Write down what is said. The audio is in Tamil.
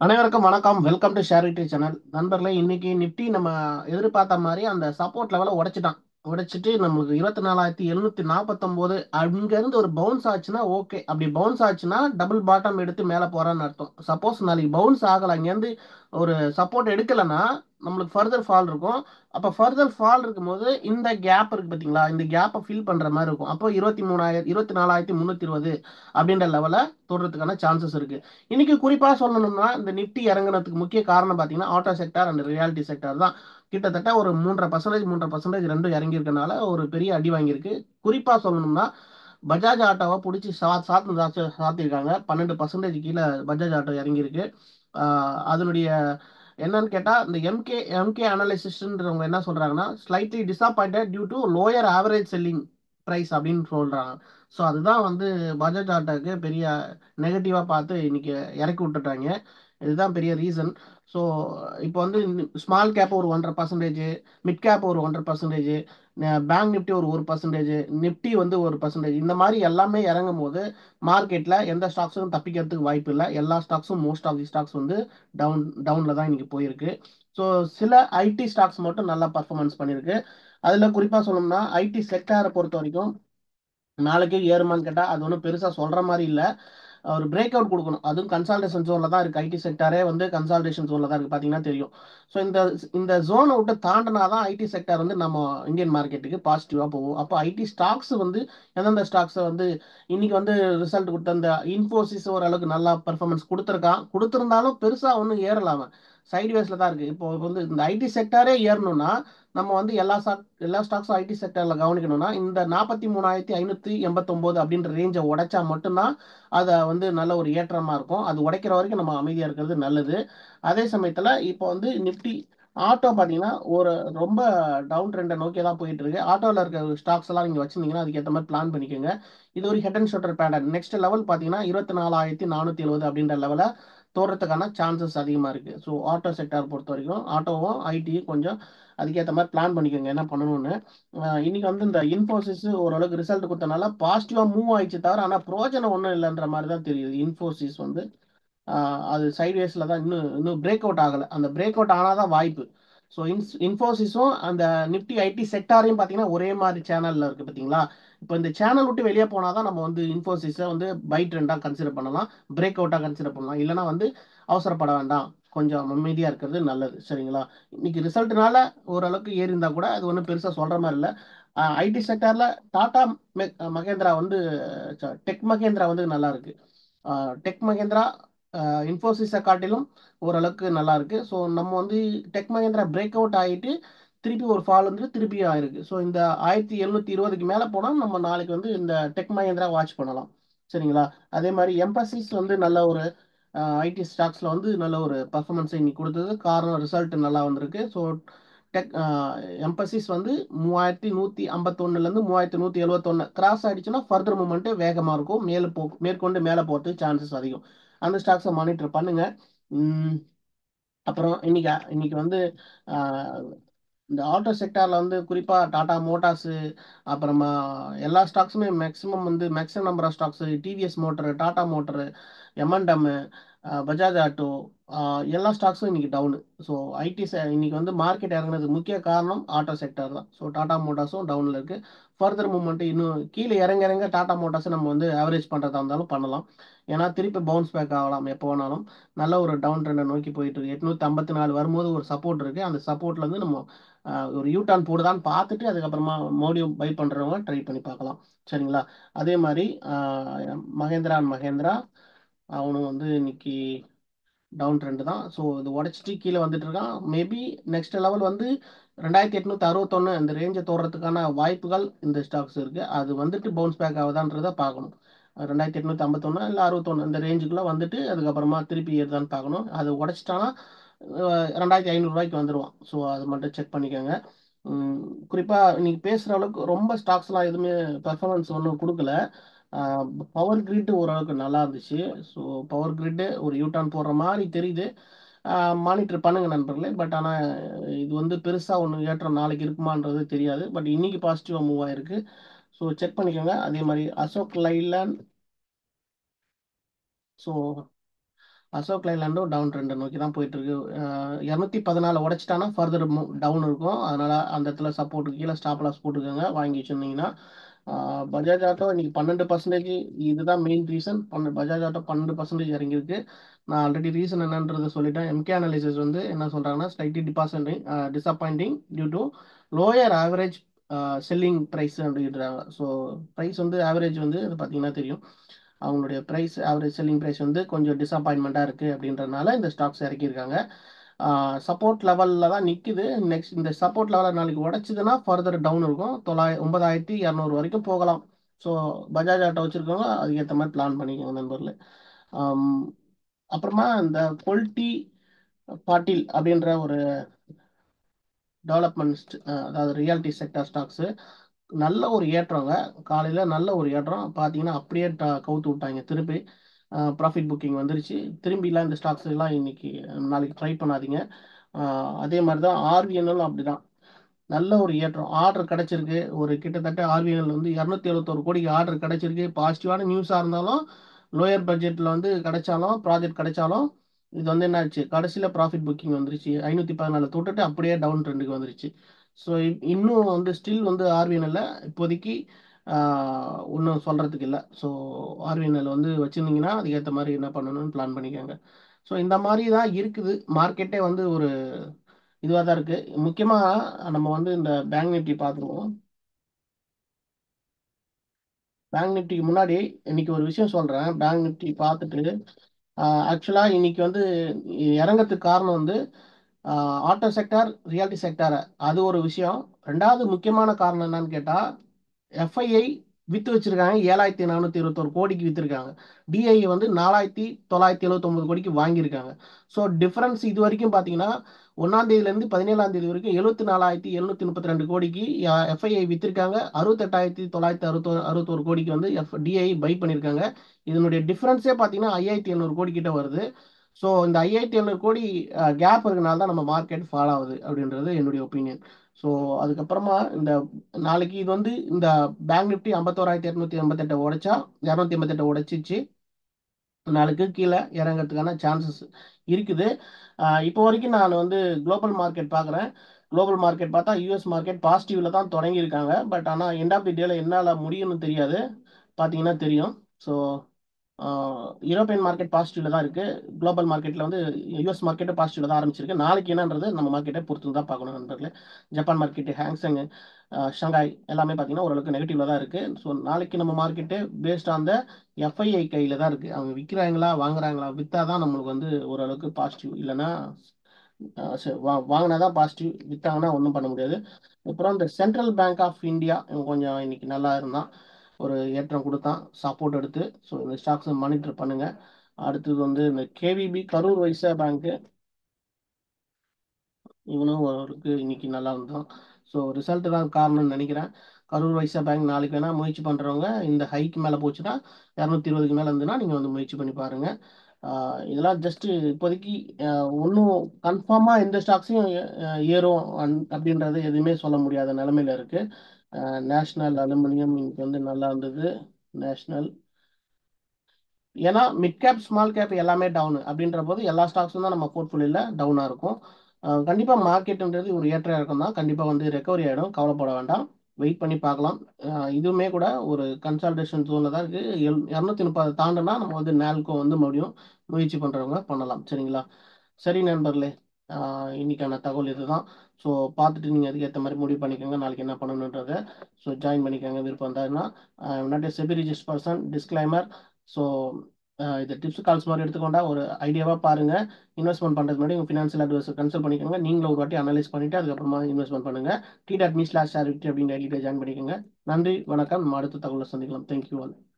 அனைவருக்கும் வணக்கம் வெல்கம் டு ஷேரிட்டி சேனல் நண்பர்களே இன்னைக்கு நிப்டி நம்ம எதிர்பார்த்த மாதிரி அந்த சப்போர்ட் லெவலை உடைச்சிட்டான் உடைச்சிட்டு நம்மளுக்கு இருபத்தி நாலாயிரத்தி எழுநூத்தி நாற்பத்தொம்போது அங்கிருந்து ஒரு பவுன்ஸ் ஆச்சுன்னா ஓகே அப்படி பவுன்ஸ் ஆச்சுன்னா டபுள் பாட்டம் எடுத்து மேலே போறான்னு அர்த்தம் சப்போஸ் நாளைக்கு பவுன்ஸ் ஆகலை அங்கேருந்து ஒரு சப்போர்ட் எடுக்கலைன்னா நம்மளுக்கு ஃபர்தர் ஃபால் இருக்கும் அப்போ ஃபர்தர் ஃபால் இருக்கும்போது இந்த கேப் இருக்கு பார்த்தீங்களா இந்த கேப்பை ஃபில் பண்ணுற மாதிரி இருக்கும் அப்போ இருபத்தி மூணாயிரம் இருபத்தி நாலாயிரத்தி முந்நூற்றி இருபது அப்படின்ற லெவலில் தொடுறதுக்கான சான்சஸ் இருக்கு இன்னைக்கு குறிப்பாக சொல்லணும்னா இந்த நிப்டி இறங்குனதுக்கு முக்கிய காரணம் பார்த்தீங்கன்னா auto sector and reality sector தான் கிட்டத்தட்ட ஒரு மூன்றரை பர்சன்டேஜ் மூன்றரை பர்சன்டேஜ் ரெண்டும் இறங்கி இருக்கனால ஒரு பெரிய அடி வாங்கியிருக்கு குறிப்பாக சொல்லணும்னா பஜாஜ் ஆட்டோவை பிடிச்சி சா சாத்து சாத்து சாத்திருக்காங்க பன்னெண்டு பர்சன்டேஜ் கீழே பஜாஜ் ஆட்டோ இறங்கியிருக்கு ஆஹ் அதனுடைய என்னன்னு கேட்டால் இந்த எம்கே எம்கே அனாலிசிஸ்ன்றவங்க என்ன சொல்கிறாங்கன்னா slightly disappointed due to lower average selling price அப்படின்னு சொல்கிறாங்க ஸோ அதுதான் வந்து பஜாஜ் ஆட்டோக்கு பெரிய நெகட்டிவாக பார்த்து இன்னைக்கு இறக்கி விட்டுட்டாங்க இதுதான் பெரிய ரீசன் ஸோ இப்போ வந்து ஸ்மால் கேப் ஒரு ஒன்றரை பர்சன்டேஜ் மிட் கேப் ஒரு ஒன்றரை பர்சன்டேஜ் பேங்க் நிஃப்டி ஒரு ஒரு பர்சன்டேஜ் நிஃப்டி வந்து ஒரு பர்சன்டேஜ் இந்த மாதிரி எல்லாமே இறங்கும் போது மார்க்கெட்டில் எந்த ஸ்டாக்ஸும் தப்பிக்கிறதுக்கு வாய்ப்பு இல்லை எல்லா ஸ்டாக்ஸும் மோஸ்ட் ஆஃப் தி ஸ்டாக்ஸ் வந்து டவுன் டவுனில் தான் இன்னைக்கு போயிருக்கு ஸோ சில ஐடி ஸ்டாக்ஸ் மட்டும் நல்லா பர்ஃபார்மன்ஸ் பண்ணியிருக்கு அதில் குறிப்பாக சொல்லணும்னா ஐடி செக்டாரை பொறுத்த வரைக்கும் நாளைக்கு ஏறுமான்னு கேட்டால் அது ஒன்றும் பெருசாக சொல்கிற மாதிரி இல்லை ஒரு பிரேக் அவுட் கொடுக்கணும் அதுவும் கன்சால்டேஷன் ஜோனில் தான் இருக்குது ஐடி செக்டாரே வந்து கன்சால்டேஷன் ஜோனில் தான் இருக்குது பார்த்தீங்கன்னா தெரியும் ஸோ இந்த இந்த ஜோனை விட்டு தாண்டினா தான் ஐடி செக்டார் வந்து நம்ம இந்தியன் மார்க்கெட்டுக்கு பாசிட்டிவாக போகும் அப்போ ஐடி ஸ்டாக்ஸ் வந்து எந்தெந்த ஸ்டாக்ஸை வந்து இன்னைக்கு வந்து ரிசல்ட் கொடுத்த அந்த இன்ஃபோசிஸ் ஓரளவுக்கு நல்லா பர்ஃபார்மன்ஸ் கொடுத்துருக்கான் கொடுத்துருந்தாலும் பெருசாக ஒன்றும் ஏறலாம சைட்வேஸில் தான் இருக்குது இப்போ வந்து இந்த ஐடி செக்டாரே ஏறணும்னா நம்ம வந்து எல்லா ஸ்டாக் எல்லா ஸ்டாக்ஸும் ஐடி செக்டரில் கவனிக்கணும்னா இந்த நாற்பத்தி மூணாயிரத்தி ஐநூற்றி எண்பத்தொம்போது அப்படின்ற ரேஞ்சை உடைச்சா மட்டும்தான் அதை வந்து நல்ல ஒரு ஏற்றமாக இருக்கும் அது உடைக்கிற வரைக்கும் நம்ம அமைதியாக இருக்கிறது நல்லது அதே சமயத்தில் இப்போ வந்து நிஃப்டி ஆட்டோ பார்த்தீங்கன்னா ஒரு ரொம்ப டவுன் ட்ரெண்டை நோக்கி தான் போயிட்டு இருக்கு ஆட்டோவில் இருக்க ஸ்டாக்ஸ் எல்லாம் நீங்கள் வச்சிருந்தீங்கன்னா அதுக்கேற்ற மாதிரி பிளான் பண்ணிக்கோங்க இது ஒரு head and shoulder pattern next level பார்த்தீங்கன்னா இருபத்தி நாலாயிரத்தி நானூற்றி எழுபது அப்படின்ற லெவலில் தோறதுக்கான சான்சஸ் அதிகமாக இருக்குது ஸோ ஆட்டோ செக்டார் பொறுத்த வரைக்கும் ஆட்டோவும் ஐடியும் கொஞ்சம் அதுக்கேற்ற மாதிரி பிளான் பண்ணிக்கோங்க என்ன பண்ணணும்னு இன்னைக்கு வந்து இந்த இன்ஃபோசிஸ் ஓரளவுக்கு ரிசல்ட் கொடுத்தனால பாசிட்டிவாக மூவ் ஆயிடுச்சு தவிர ஆனால் பிரோஜனம் ஒன்றும் இல்லைன்ற மாதிரி தான் தெரியுது இன்ஃபோசிஸ் வந்து அது சைட்வேஸில் தான் இன்னும் இன்னும் பிரேக் அவுட் ஆகலை அந்த பிரேக் அவுட் ஆனால் தான் வாய்ப்பு ஸோ இன்ஸ் இன்ஃபோசிஸும் அந்த நிஃப்டி ஐடி செக்டாரையும் பார்த்தீங்கன்னா ஒரே மாதிரி சேனலில் இருக்குது பார்த்தீங்களா இப்போ இந்த சேனல் விட்டு வெளியே போனால் தான் நம்ம வந்து இன்ஃபோசிஸை வந்து பை ட்ரெண்டாக கன்சிடர் பண்ணலாம் பிரேக் அவுட்டாக கன்சிடர் பண்ணலாம் இல்லைனா வந்து அவசரப்பட வேண்டாம் கொஞ்சம் அமைதியாக இருக்கிறது நல்லது சரிங்களா இன்னைக்கு ரிசல்ட்னால ஓரளவுக்கு ஏறி இருந்தால் கூட அது ஒன்றும் பெருசாக சொல்கிற மாதிரி இல்லை ஐடி செக்டாரில் டாடா மகேந்திரா வந்து டெக் மகேந்திரா வந்து நல்லா இருக்கு டெக் மகேந்திரா இன்ஃபோசிஸை காட்டிலும் ஓரளவுக்கு நல்லா இருக்கு ஸோ நம்ம வந்து டெக் மகேந்திரா பிரேக் அவுட் ஆகிட்டு திருப்பி ஒரு ஃபால் வந்து திருப்பி ஆயிருக்கு ஸோ இந்த ஆயிரத்தி எழுநூத்தி இருபதுக்கு மேலே போனால் நம்ம நாளைக்கு வந்து இந்த டெக் மகேந்திரா வாட்ச் பண்ணலாம் சரிங்களா அதே மாதிரி எம்பசிஸ் வந்து நல்ல ஒரு ஐடி ஸ்டாக்ஸில் வந்து நல்ல ஒரு பர்ஃபார்மன்ஸை இன்னைக்கு கொடுத்தது காரணம் ரிசல்ட் நல்லா வந்திருக்கு ஸோ டெக் எம்பசிஸ் வந்து மூவாயிரத்தி நூற்றி ஐம்பத்தொன்னுலேருந்து மூவாயிரத்தி நூற்றி எழுபத்தொன்று கிராஸ் ஆகிடுச்சுன்னா ஃபர்தர் மூமெண்ட்டு வேகமாக இருக்கும் மேலே போ மேற்கொண்டு மேலே போகிறதுக்கு சான்சஸ் அதிகம் அந்த ஸ்டாக்ஸை மானிட்டர் பண்ணுங்க அப்புறம் இன்னைக்கு இன்னைக்கு வந்து இந்த ஆட்டோ செக்டாரில் வந்து குறிப்பாக டாடா மோட்டார்ஸு அப்புறமா எல்லா ஸ்டாக்ஸுமே மேக்ஸிமம் வந்து maximum number of stocks TVS motor Tata motor M and M Bajaj auto எல்லா ஸ்டாக்ஸும் இன்னைக்கு டவுனு ஸோ ஐடி இன்னைக்கு வந்து மார்க்கெட் இறங்குனதுக்கு முக்கிய காரணம் ஆட்டோ செக்டர் தான் ஸோ டாடா மோட்டார்ஸும் டவுனில் இருக்குது ஃபர்தர் மூவ்மெண்ட் இன்னும் கீழே இறங்க இறங்க டாடா மோட்டார்ஸை நம்ம வந்து ஆவரேஜ் பண்ணுறதா இருந்தாலும் பண்ணலாம் ஏன்னா திருப்பி பவுன்ஸ் பேக் ஆகலாம் எப்போ வேணாலும் நல்ல ஒரு டவுன் ட்ரெண்டை நோக்கி போயிட்டு இருக்கு எட்நூற்றி ஐம்பத்தி நாலு வரும்போது ஒரு சப்போர்ட் இருக்குது அந்த சப்போர்ட்லேருந்து நம்ம ஒரு யூ டர்ன் போடுதான்னு பார்த்துட்டு அதுக்கப்புறமா மறுபடியும் பை பண்ணுறவங்க ட்ரை பண்ணி பார்க்கலாம் சரிங்களா அதே மாதிரி மகேந்திரா அண்ட் மகேந்திரா அவனும் வந்து இன்னைக்கு டவுன் ட்ரெண்டு தான் ஸோ இது உடச்சிட்டு கீழே வந்துட்டு இருக்கான் மேபி நெக்ஸ்ட் லெவல் வந்து ரெண்டாயிரத்தி எட்நூத்தி அறுபத்தொன்று இந்த ரேஞ்சை தோடுறதுக்கான வாய்ப்புகள் இந்த ஸ்டாக்ஸ் இருக்குது அது வந்துட்டு பவுன்ஸ் பேக் ஆகுதான்றதை பார்க்கணும் ரெண்டாயிரத்தி எட்நூத்தி ஐம்பத்தொன்று இல்லை அறுபத்தொன்று இந்த ரேஞ்சுக்குள்ளே வந்துட்டு அதுக்கப்புறமா திருப்பி ஏறுதான்னு பார்க்கணும் அது உடச்சிட்டானா ரெண்டாயிரத்தி ஐநூறுரூவாய்க்கு வந்துடுவான் ஸோ அது மட்டும் செக் பண்ணிக்கோங்க குறிப்பாக இன்னைக்கு பேசுகிற அளவுக்கு ரொம்ப ஸ்டாக்ஸ்லாம் எதுவுமே பர்ஃபார்மன்ஸ் ஒன்றும் கொடுக்கல பவர் கிரிட் ஓரளவுக்கு நல்லா இருந்துச்சு ஸோ பவர் கிரிட்டு ஒரு யூட்டர்ன் போடுற மாதிரி தெரியுது மானிட்டர் பண்ணுங்க நண்பர்களே பட் ஆனால் இது வந்து பெருசாக ஒன்று ஏற்றம் நாளைக்கு இருக்குமான்றது தெரியாது பட் இன்னைக்கு பாசிட்டிவாக மூவ் ஆயிருக்கு ஸோ செக் பண்ணிக்கோங்க அதே மாதிரி அசோக் லைலாண்ட் ஸோ அசோக் லைலாண்டும் டவுன் ட்ரெண்டை நோக்கி தான் போயிட்டு இருக்கு இரநூத்தி பதினாலு உடைச்சிட்டானா ஃபர்தர் டவுன் இருக்கும் அதனால அந்த இடத்துல சப்போர்ட் கீழே ஸ்டாப் லாஸ் போட்டுக்கோங்க வாங்கி வச்சிருந்தீங்கன்னா ஆஹ் பஜாஜ் ஆட்டோ இன்னைக்கு பன்னெண்டு பர்சன்டேஜ் இதுதான் மெயின் ரீசன் பன்னெண்டு பஜாஜ் ஆட்டோ பன்னெண்டு பர்சன்டேஜ் இறங்கியிருக்கு நான் ஆல்ரெடி ரீசன் என்னன்றதை சொல்லிட்டேன் எம்கே அனாலிசிஸ் வந்து என்ன சொல்றாங்கன்னா slightly depositing disappointing due to lower average selling price அப்படின்றாங்க ஸோ ப்ரைஸ் வந்து ஆவரேஜ் வந்து அது பார்த்தீங்கன்னா தெரியும் அவங்களுடைய ப்ரைஸ் ஆவரேஜ் செல்லிங் ப்ரைஸ் வந்து கொஞ்சம் டிசப்பாயின்மெண்ட்டாக இருக்குது அப்படின்றதுனால இந்த ஸ்டாக்ஸ் இறக்கியிருக்காங்க சப்போர்ட் லெவலில் தான் நிற்குது நெக்ஸ்ட் இந்த சப்போர்ட் லெவலில் நாளைக்கு உடச்சிதுன்னா ஃபர்தர் டவுன் இருக்கும் தொள்ளாய ஒன்பதாயிரத்தி இரநூறு வரைக்கும் போகலாம் ஸோ பஜாஜ் ஆட்டோ வச்சுருக்கவங்க அதுக்கேற்ற மாதிரி பிளான் பண்ணிக்கோங்க நண்பர்களே ஆம், அப்புறமா இந்த கொல்டி பாட்டில் அப்படின்ற ஒரு டெவலப்மெண்ட் அதாவது ரியாலிட்டி செக்டர் ஸ்டாக்ஸு நல்ல ஒரு ஏற்றங்க காலையில் நல்ல ஒரு ஏற்றம் பார்த்தீங்கன்னா அப்படியே ட- கவுத்து விட்டாங்க திருப்பி ப்ராஃபிட் புக்கிங் வந்துருச்சு திரும்பிலாம் இந்த ஸ்டாக்ஸ் எல்லாம் இன்னைக்கு நாளைக்கு ட்ரை பண்ணாதீங்க ஆஹ் அதே மாதிரி தான் ஆர்விஎன்எல் அப்படிதான் நல்ல ஒரு ஏற்றம் ஆர்டர் கிடைச்சிருக்கு ஒரு கிட்டத்தட்ட ஆர்விஎன்எல் வந்து இரநூத்தி எழுபத்தோரு கோடிக்கு ஆர்டர் கிடைச்சிருக்கு பாசிட்டிவான நியூஸாக இருந்தாலும் லோயர் பட்ஜெட்டில் வந்து கிடைச்சாலும் ப்ராஜெக்ட் கிடைச்சாலும் இது வந்து என்ன ஆச்சு கடைசியில் ப்ராஃபிட் புக்கிங் வந்துருச்சு ஐநூற்றி பதினாலு தொட்டுட்டு அப்படியே டவுன் ட்ரெண்டுக்கு வந்துருச்சு ஸோ இன்னும் வந்து ஸ்டில் வந்து ஆர்விஎன்எல்ல இப்போதைக்கு ஒன்றும் சொல்கிறதுக்கு இல்லை ஸோ ஆர்விஎன்எல் வந்து வச்சுருந்தீங்கன்னா அதுக்கேற்ற மாதிரி என்ன பண்ணணும்னு பிளான் பண்ணிக்கோங்க ஸோ இந்த மாதிரி தான் இருக்குது மார்க்கெட்டே வந்து ஒரு இதுவாக தான் இருக்குது முக்கியமாக நம்ம வந்து இந்த பேங்க் நிஃப்டி பார்த்துருவோம் பேங்க் நிஃப்டிக்கு முன்னாடி இன்னைக்கு ஒரு விஷயம் சொல்கிறேன் பேங்க் நிஃப்டி பார்த்துட்டு ஆக்சுவலாக இன்னைக்கு வந்து இறங்கறதுக்கு காரணம் வந்து ஆட்டோ செக்டார் ரியாலிட்டி செக்டார் அது ஒரு விஷயம் ரெண்டாவது முக்கியமான காரணம் என்னன்னு கேட்டால் எஃப்ஐஐ வித்து வச்சிருக்காங்க ஏழாயிரத்தி நானூற்றி இருபத்தொரு கோடிக்கு வித்துருக்காங்க டிஐ வந்து நாலாயிரத்தி தொள்ளாயிரத்தி எழுபத்தொம்பது கோடிக்கு வாங்கியிருக்காங்க ஸோ டிஃபரன்ஸ் இது வரைக்கும் பார்த்தீங்கன்னா ஒன்றாம் தேதியிலேருந்து பதினேழாம் தேதி வரைக்கும் எழுபத்தி நாலாயிரத்தி எழுநூத்தி முப்பத்தி ரெண்டு கோடிக்கு எஃப்ஐஐ வித்திருக்காங்க அறுபத்தெட்டாயிரத்தி தொள்ளாயிரத்தி அறுபத்தோ அறுபத்தோரு கோடிக்கு வந்து எஃப் டிஐ பை பண்ணியிருக்காங்க இதனுடைய டிஃபரன்ஸே பார்த்தீங்கன்னா ஐயாயிரத்தி எழுநூறு கோடி கிட்ட வருது ஸோ இந்த ஐயாயிரத்தி எழுநூறு கோடி கேப் இருக்கனால தான் நம்ம மார்க்கெட் ஃபால் ஆகுது அப்படின்றது என்னுடைய ஒப்பீனியன் ஸோ அதுக்கப்புறமா இந்த நாளைக்கு இது வந்து இந்த பேங்க் நிஃப்டி ஐம்பத்தோராயிரத்தி இரநூத்தி எண்பத்தெட்டை உடைச்சா இரநூத்தி எண்பத்தெட்டை உடைச்சிச்சு நாளைக்கு கீழே இறங்கிறதுக்கான சான்சஸ் இருக்குது ஆஹ் இப்போ வரைக்கும் நான் வந்து குளோபல் மார்க்கெட் பார்க்குறேன் குளோபல் மார்க்கெட் பார்த்தா யூஎஸ் மார்க்கெட் பாசிட்டிவ்ல தான் தொடங்கியிருக்காங்க பட் ஆனால் எண்ட் ஆஃப் தி டேல என்னால் முடியும்னு தெரியாது பார்த்தீங்கன்னா தெரியும் ஸோ யூரோப்பியன் மார்க்கெட் பாசிட்டிவ்ல தான் இருக்கு குளோபல் மார்க்கெட்ல வந்து யூஎஸ் மார்க்கெட்டு பாசிட்டிவ்ல தான் ஆரம்பிச்சிருக்கு நாளைக்கு என்னன்றது நம்ம மார்க்கெட்டை பொறுத்து தான் பார்க்கணும் நண்பர்களே ஜப்பான் மார்க்கெட்டு ஹேங்ஸங் ஷங்காய் எல்லாமே பார்த்தீங்கன்னா ஓரளவுக்கு நெகட்டிவ்ல தான் இருக்கு ஸோ நாளைக்கு நம்ம market based on the FII கையில தான் இருக்கு அவங்க விற்கிறாங்களா வாங்குறாங்களா விற்றா தான் நம்மளுக்கு வந்து ஓரளவுக்கு பாசிட்டிவ் இல்லைன்னா அஹ் சரி, வா- வாங்கினாதான் பாசிட்டிவ் வித்தாங்கன்னா ஒன்றும் பண்ண முடியாது அப்புறம் இந்த சென்ட்ரல் பேங்க் ஆஃப் இந்தியா இவன் கொஞ்சம் இன்னைக்கு நல்லா இருந்தான் ஒரு ஏற்றம் கொடுத்தான் சப்போர்ட் எடுத்து ஸோ இந்த ஸ்டாக்ஸை மானிட்டர் பண்ணுங்க அடுத்தது வந்து இந்த கேவிபி கரூர் வைசா பேங்க்கு இவனும் ஓரளவுக்கு இன்னைக்கு நல்லா இருந்தான் ஸோ ரிசல்ட் தான் காரணம்னு நினைக்கிறேன் கரூர் வைசா பேங்க் நாளைக்கு வேணால் முயற்சி பண்ணுறவங்க இந்த ஹைக்கு மேலே போச்சுன்னா இரநூத்தி இருபதுக்கு மேலே இருந்துன்னா நீங்கள் வந்து முயற்சி பண்ணி பாருங்க ஆஹ் இதெல்லாம் ஜஸ்ட் இப்போதைக்கு ஒன்றும் கன்ஃபார்மாக எந்த ஸ்டாக்ஸையும் ஏறும் அன்- அப்படின்றது எதுவுமே சொல்ல முடியாத நிலமையில இருக்கு நேஷ்னல் அலுமினியம் இன்னைக்கு வந்து நல்லா இருந்தது நேஷ்னல் ஏன்னா மிட் கேப் ஸ்மால் கேப் எல்லாமே டவுன் அப்படின்ற போது எல்லா ஸ்டாக்ஸும் தான் நம்ம போர்ட்ஃபோலியோல டவுனாக இருக்கும் அஹ் கண்டிப்பா மார்க்கெட்டுன்றது ஒரு ஏற்ற இறக்கம் தான் கண்டிப்பா வந்து ரெக்கவரி ஆயிடும் கவலைப்பட வேண்டாம் வெயிட் பண்ணி பார்க்கலாம் அஹ் இதுவுமே கூட ஒரு கன்சல்டேஷன் ஜோன்ல தான் இருக்கு எல்- இரநூத்தி முப்பது தாண்டுனா நம்ம வந்து நேல்கோ வந்து மறுபடியும் முயற்சி பண்றவங்க பண்ணலாம் சரிங்களா சரி நண்பர்களே ஆஹ் இன்னைக்கான தகவல் இதுதான் ஸோ பார்த்துட்டு நீங்கள் அதுக்கேற்ற மாதிரி முடிவு பண்ணிக்கோங்க நாளைக்கு என்ன பண்ணணுன்றத ஸோ ஜாயின் பண்ணிக்கோங்க விருப்பம் இருந்தாருன்னா not a SEBI registered person disclaimer so இது டிப்ஸ் கால்ஸ் மாதிரி எடுத்துக்கொண்டா ஒரு ஐடியாவாக பாருங்க இன்வெஸ்ட்மெண்ட் பண்ணுறது முன்னாடி உங்கள் ஃபினான்ஷியல் அட்வைசர் கன்சல்ட் பண்ணிக்கோங்க நீங்களும் ஒரு வாட்டி அனலைஸ் பண்ணிட்டு அதுக்கப்புறமா இன்வெஸ்ட்மெண்ட் பண்ணுங்க T dot me slash share அப்படின்னு ஐடியில் ஜாயின் பண்ணிக்கோங்க நன்றி வணக்கம் நம்ம அடுத்த தகவலை சந்திக்கலாம் தேங்க்யூ ஆல்